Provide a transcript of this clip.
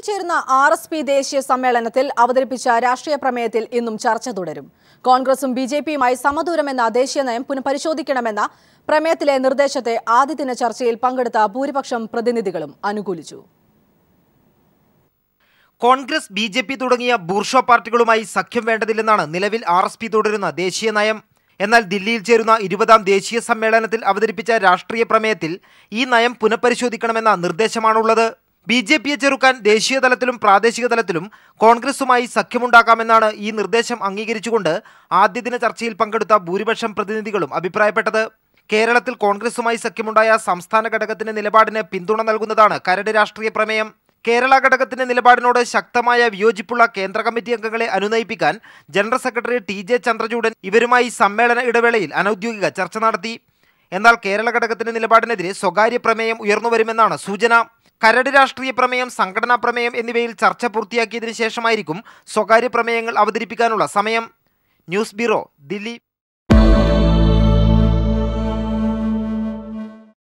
ചേരുന്ന R S P ദേശീയ സമ്മേളനത്തിൽ അവതരിപ്പിച്ച രാഷ്ട്രീയ പ്രമേയത്തിൽ ഇന്നും ചർച്ച തുടരും കോൺഗ്രസും ബി ജെ പിയുമായി സമദൂരമെന്ന ദേശീയ നയം പുനഃപരിശോധിക്കണമെന്ന പ്രമേയത്തിലെ നിർദ്ദേശത്തെ ആദ്യ ദിന ചർച്ചയിൽ പങ്കെടുത്ത ഭൂരിപക്ഷം പ്രതിനിധികളും അനുകൂലിച്ചു കോൺഗ്രസ് ബി ജെ പി തുടങ്ങിയ ബൂർഷോ പാർട്ടികളുമായി സഖ്യം വേണ്ടതില്ലെന്നാണ് നിലവിൽ ആർ എസ് പി തുടരുന്ന ദേശീയ നയം എന്നാൽ ദില്ലിയിൽ ചേരുന്ന ഇരുപതാം ദേശീയ സമ്മേളനത്തിൽ അവതരിപ്പിച്ച രാഷ്ട്രീയ പ്രമേയത്തിൽ ഈ നയം പുനഃപരിശോധിക്കണമെന്ന നിർദ്ദേശമാണുള്ളത് ബി ജെ പിയെ ചെറുക്കാൻ ദേശീയ തലത്തിലും പ്രാദേശിക തലത്തിലും കോൺഗ്രസുമായി സഖ്യമുണ്ടാക്കാമെന്നാണ് ഈ നിർദ്ദേശം അംഗീകരിച്ചുകൊണ്ട് ആദ്യദിന ചർച്ചയിൽ പങ്കെടുത്ത ഭൂരിപക്ഷം പ്രതിനിധികളും അഭിപ്രായപ്പെട്ടത് കേരളത്തിൽ കോൺഗ്രസുമായി സഖ്യമുണ്ടായ സംസ്ഥാന ഘടകത്തിന്റെ നിലപാടിന് പിന്തുണ നൽകുന്നതാണ് കരട് രാഷ്ട്രീയ പ്രമേയം കേരള ഘടകത്തിന്റെ നിലപാടിനോട് ശക്തമായ വിയോജിപ്പുള്ള കേന്ദ്ര കമ്മിറ്റി അംഗങ്ങളെ അനുനയിപ്പിക്കാൻ general secretary T J Chandrachoodan ഇവരുമായി സമ്മേളന ഇടവേളയിൽ അനൌദ്യോഗിക ചർച്ച നടത്തി എന്നാൽ കേരള ഘടകത്തിന്റെ നിലപാടിനെതിരെ സ്വകാര്യ പ്രമേയം ഉയർന്നുവരുമെന്നാണ് സൂചന കരട് രാഷ്ട്രീയ പ്രമേയം സംഘടനാ പ്രമേയം എന്നിവയിൽ ചർച്ച പൂർത്തിയാക്കിയതിനു ശേഷമായിരിക്കും സ്വകാര്യ പ്രമേയങ്ങൾ അവതരിപ്പിക്കാനുള്ള സമയം ന്യൂസ് ബ്യൂറോ ദില്ലി